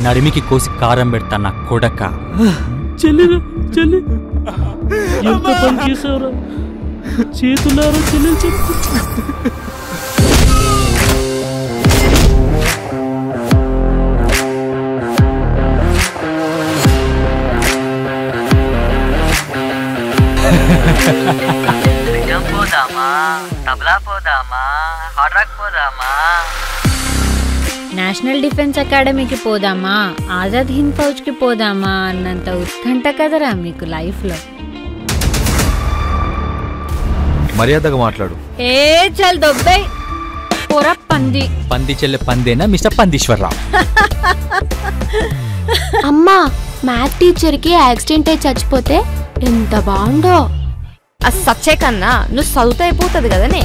నడిమికి కోసి కారం పెడతా నా కొడక చెల్లిరా చెల్లి ఎంత పని చేసావురా చేతులారా చెల్లెలు చెప్పు నిజం పోదామా తబలా పోదామా హార్డ్ రాక్ పోదామా నేషనల్ డిఫెన్స్ అకాడమీకి పోదామా ఆజాద్ హింద్ ఫౌజ్కి పోదామా అన్నంత ఉత్కంఠ కదరా మీకు లైఫ్లో మర్యాదగా మాట్లాడు ఏ చల్ దొబ్బై పొర పంది పంది చెల్లె పందేనా మిస్టర్ పందీశ్వరరావు అమ్మా మ్యాథ్ టీచర్కి యాక్సిడెంట్ అయి చచ్చిపోతే ఎంత బాగుండో ఆ సచ్చే కన్నా నువ్వు చదువుతా అయిపోతుంది కదనే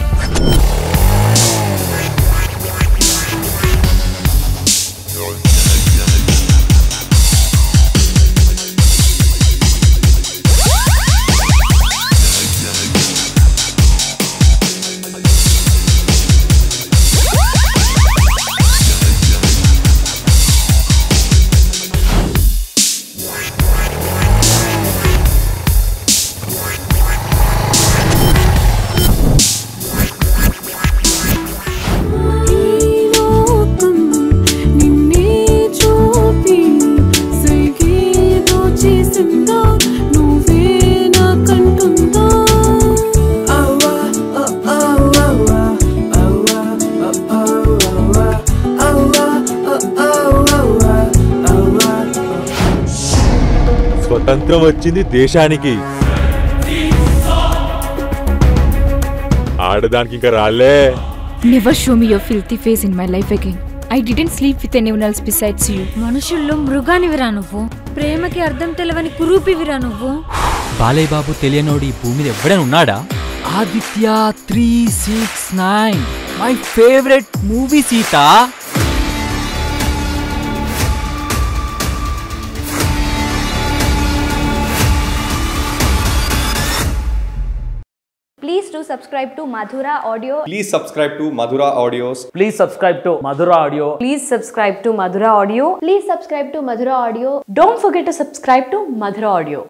స్వతంత్రం వచ్చింది దేశానికి ఆడదానికి ఇంకా రాలే Never show me your filthy face in my life again. I didn't sleep with anyone else besides you. మనుషుల్లో మృగానివిరా నువ్వు ప్రేమకి అర్థం తెలవని కురూపివిరా నువ్వు బాలయ్య బాబు తెలియనోడు ఈ భూమి మీద ఎవడైనా ఉన్నాడా Aditya three six nine my favourite movie Sita Please do subscribe to Madhura Audio. Please subscribe to Madhura Audios. Please subscribe to Madhura audio please subscribe to Madhura audio Please subscribe to Madhura Audio. Don't forget to subscribe to Madhura audio